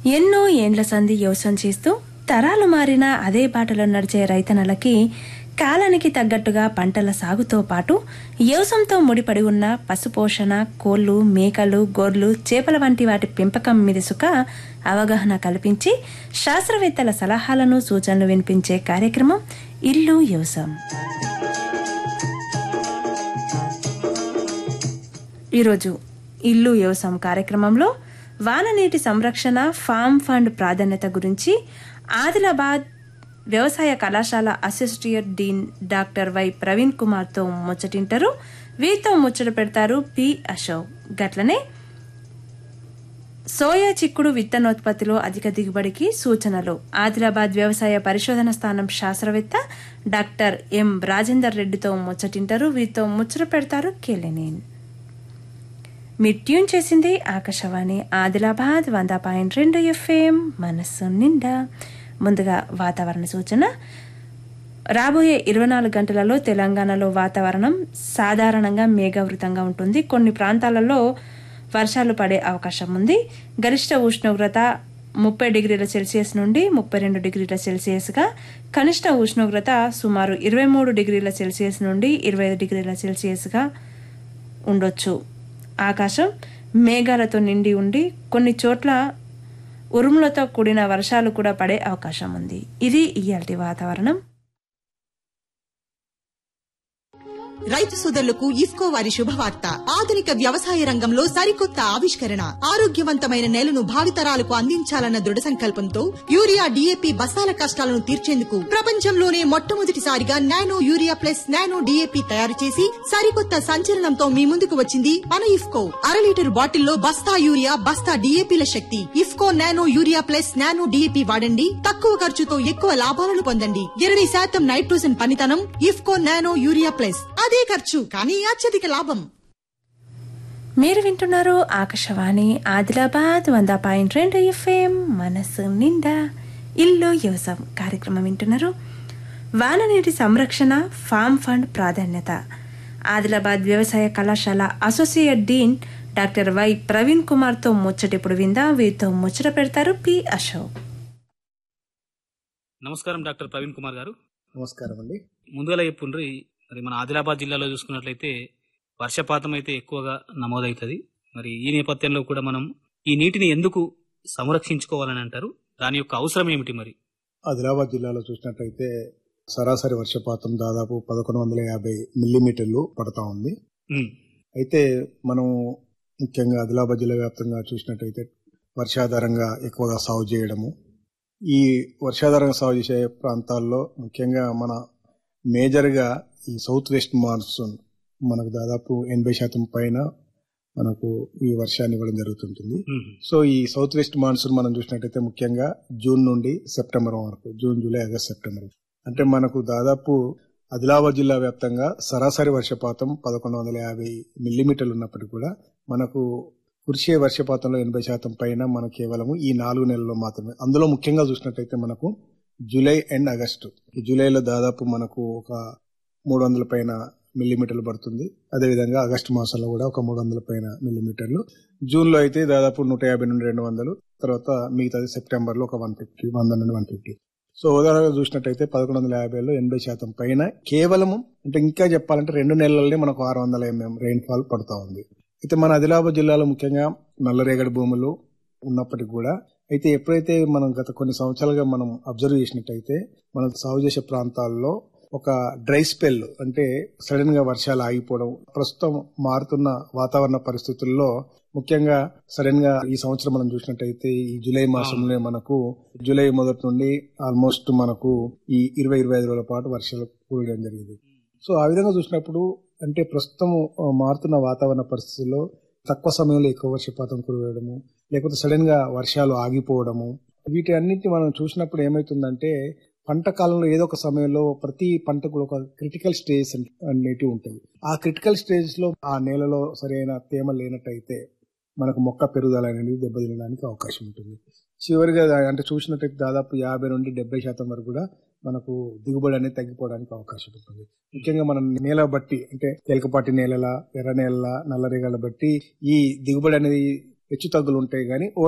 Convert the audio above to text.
ఎన్నో ఏండ్ల సంధి వ్యవసాయం చేస్తూ తరాలు మారిన అదే బాటలో నడిచే రైతన్నలకి కాలానికి తగ్గట్టుగా పంటల సాగుతో పాటు వ్యవసాయంతో ముడిపడి ఉన్న పశుపోషణ కోళ్లు మేకలు గొర్రెలు చేపల వంటి వాటి పెంపకం మీదసుక అవగాహన కల్పించి శాస్త్రవేత్తల సలహాలను సూచనలు వినిపించే కార్యక్రమం ఇల్లు వ్యవసాయం ఈరోజు ఇల్లు వ్యవసాయం కార్యక్రమంలో వాననీటి సంరక్షణ ఫామ్ ఫండ్ ప్రాధాన్యత గురించి ఆదిలాబాద్ వ్యవసాయ కళాశాల associate dean doctor Y Praveen కుమార్తో ముచ్చటింటారు వీరితో ముచ్చట పెడతారు పి అశోక్ గట్లనే సోయా చిక్కుడు విత్తనోత్పత్తిలో అధిక దిగుబడికి సూచనలు ఆదిలాబాద్ వ్యవసాయ పరిశోధన స్థానం శాస్త్రవేత్త డాక్టర్ ఎం రాజేందర్ రెడ్డితో ముచ్చటింటారు వీరితో ముచ్చట పెడతారు కేలెనేన్ మీరు ట్యూన్ చేసింది ఆకాశవాణి ఆదిలాబాద్ వంద పాయింట్ రెండు ఎఫ్ఎం మనస్సు నిండా ముందుగా వాతావరణ సూచన రాబోయే ఇరవై నాలుగు గంటలలో తెలంగాణలో వాతావరణం సాధారణంగా మేఘావృతంగా ఉంటుంది కొన్ని ప్రాంతాలలో వర్షాలు పడే అవకాశం ఉంది గరిష్ట ఉష్ణోగ్రత ముప్పై డిగ్రీల సెల్సియస్ నుండి ముప్పై రెండు డిగ్రీల సెల్సియస్గా కనిష్ట ఉష్ణోగ్రత సుమారు ఇరవై మూడు డిగ్రీల సెల్సియస్ నుండి ఇరవై ఐదు డిగ్రీల సెల్సియస్గా ఉండొచ్చు ఆకాశం మేఘాలతో నిండి ఉండి కొన్ని చోట్ల ఉరుములతో కూడిన వర్షాలు కూడా పడే అవకాశం ఉంది ఇది ఇయాల్టి వాతావరణం రైతు సోదరులకు ఇఫ్కో వారి శుభవార్త ఆధునిక వ్యవసాయ రంగంలో సరికొత్త ఆవిష్కరణ ఆరోగ్యవంతమైన నేలను భావితరాలకు అందించాలన్న దృఢ సంకల్పంతో యూరియా డిఏపి బస్తాల కష్టాలను తీర్చేందుకు ప్రపంచంలోనే మొట్టమొదటిసారిగా nano urea plus nano DAP తయారు చేసి సరికొత్త సంచలనంతో మీ ముందుకు వచ్చింది మన ఇఫ్కో అర లీటర్ బాటిల్లో బస్తా యూరియా బస్తా డిఏపిల శక్తి IFFCO nano urea plus nano DAP వాడండి తక్కువ ఖర్చుతో ఎక్కువ లాభాలను పొందండి ఇరవై శాతం నైట్రోజన్ పనితనం ఇఫ్కో నానో యూరియా ప్లస్ అదే ఖర్చు కానీ అత్యధిక లాభం మీరు వింటున్నారు ఆకాశవాణి ఆదిలాబాద్ వంద పాయింట్ రెండు ఎఫ్ఎం మనసు నిండా ఇల్లు వ్యవసాయం కార్యక్రమం వింటున్నారు వాననీటి సంరక్షణ ఫామ్ ఫండ్ ప్రాధాన్యత ఆదిలాబాద్ వ్యవసాయ కళాశాల associate dean doctor Y Praveen కుమార్తో ముచ్చటిప్పుడు విందా వీరితో ముచ్చట పెడతారు పి అశోక్ నమస్కారం డాక్టర్ ప్రవీణ్ కుమార్ గారు నమస్కారం అండి ముందుగా చెప్పుండ్రి మరి మన ఆదిలాబాద్ జిల్లాలో చూసుకున్నట్లయితే వర్షపాతం అయితే ఎక్కువగా నమోదవుతుంది మరి ఈ నేపథ్యంలో కూడా మనం ఈ నీటిని ఎందుకు సంరక్షించుకోవాలని అంటారు దాని యొక్క అవసరం ఏమిటి మరి ఆదిలాబాద్ జిల్లాలో చూసినట్టయితే సరాసరి వర్షపాతం దాదాపు పదకొండు వందల యాభై మిల్లీమీటర్లు పడతా ఉంది ఉమ్, అయితే మనం ముఖ్యంగా ఆదిలాబాద్ జిల్లా వ్యాప్తంగా చూసినట్టయితే వర్షాధారంగా ఎక్కువగా సాగు చేయడము ఈ వర్షాధారంగా సాగు చేసే ప్రాంతాల్లో ముఖ్యంగా మన మేజర్గా ఈ సౌత్ వెస్ట్ మాన్సూన్ మనకు దాదాపు ఎనభై శాతం పైన మనకు ఈ వర్షాన్ని ఇవ్వడం జరుగుతుంటుంది ఉమ్, సో ఈ సౌత్ వెస్ట్ మాన్సూన్ మనం చూసినట్టయితే ముఖ్యంగా జూన్ నుండి సెప్టెంబర్ వరకు జూన్ జూలై ఆగస్ట్ సెప్టెంబర్ అంటే మనకు దాదాపు ఆదిలాబాద్ జిల్లా వ్యాప్తంగా సరాసరి వర్షపాతం పదకొండు వందల యాభై మిల్లీమీటర్లు ఉన్నప్పటికీ కూడా మనకు కురిసే వర్షపాతంలో ఎనభై శాతం పైన మన కేవలము ఈ నాలుగు నెలల్లో మాత్రమే అందులో ముఖ్యంగా చూసినట్టయితే మనకు జూలై అండ్ ఆగస్టు ఈ జూలైలో దాదాపు మనకు ఒక మూడు వందల పైన మిల్లీమీటర్లు పడుతుంది అదేవిధంగా ఆగస్టు మాసంలో కూడా ఒక మూడు వందల పైన మిల్లీమీటర్లు జూన్ లో అయితే దాదాపు నూట యాభై నుండి రెండు వందలు తర్వాత మిగతాది సెప్టెంబర్ లో ఒక వన్ ఫిఫ్టీ వంద నుండి వన్ ఫిఫ్టీ సో ఉదాహరణగా చూసినట్టయితే పదకొండు వందల యాభైలో ఎనభై శాతం పైన కేవలము అంటే ఇంకా చెప్పాలంటే రెండు నెలలనే మనకు ఆరు వందల ఎంఎం రెయిన్ ఫాల్ పడుతూ ఉంది అయితే మన ఆదిలాబాద్ జిల్లాలో ముఖ్యంగా నల్లరేగడి భూములు ఉన్నప్పటికీ కూడా అయితే ఎప్పుడైతే మనం గత కొన్ని సంవత్సరాలుగా మనం అబ్జర్వ్ చేసినట్టయితే మనం సాగు చేసే ప్రాంతాల్లో ఒక డ్రై స్పెల్ అంటే సడన్ గా వర్షాలు ఆగిపోవడం ప్రస్తుతం మారుతున్న వాతావరణ పరిస్థితుల్లో ముఖ్యంగా సడన్ గా ఈ సంవత్సరం మనం చూసినట్టయితే ఈ జూలై మాసంలో మనకు జూలై మొదటి నుండి ఆల్మోస్ట్ మనకు ఈ ఇరవై ఇరవై ఐదు రోజుల పాటు వర్షాలు కూడడం జరిగింది సో ఆ విధంగా చూసినప్పుడు అంటే ప్రస్తుతం ఆ, మారుతున్న వాతావరణ పరిస్థితుల్లో తక్కువ సమయంలో ఎక్కువ వర్షపాతం కురవడము లేకపోతే సడన్ గా వర్షాలు ఆగిపోవడము వీటి అన్నిటిని మనం చూసినప్పుడు ఏమైతుందంటే పంట కాలంలో ఏదో ఒక సమయంలో ప్రతి పంటకు ఒక క్రిటికల్ స్టేజ్ అనేటివి ఉంటాయి ఆ క్రిటికల్ స్టేజ్ లో ఆ నేలలో సరైన తేమ లేనట్టయితే మనకు మొక్క పెరుగుదల అనేది దెబ్బతినడానికి అవకాశం ఉంటుంది చివరిగా దా- అంటే చూసినట్టయితే దాదాపు యాభై నుండి డెబ్బై శాతం వరకు కూడా మనకు దిగుబడి అనేది తగ్గిపోవడానికి అవకాశం ఉంటుంది ముఖ్యంగా మనం నేల బట్టి అంటే తేలికపాటి నేలల ఎర్ర నేలల నల్లరేగల బట్టి ఈ దిగుబడి అనేది హెచ్చు తగ్గులు ఉంటాయి కానీ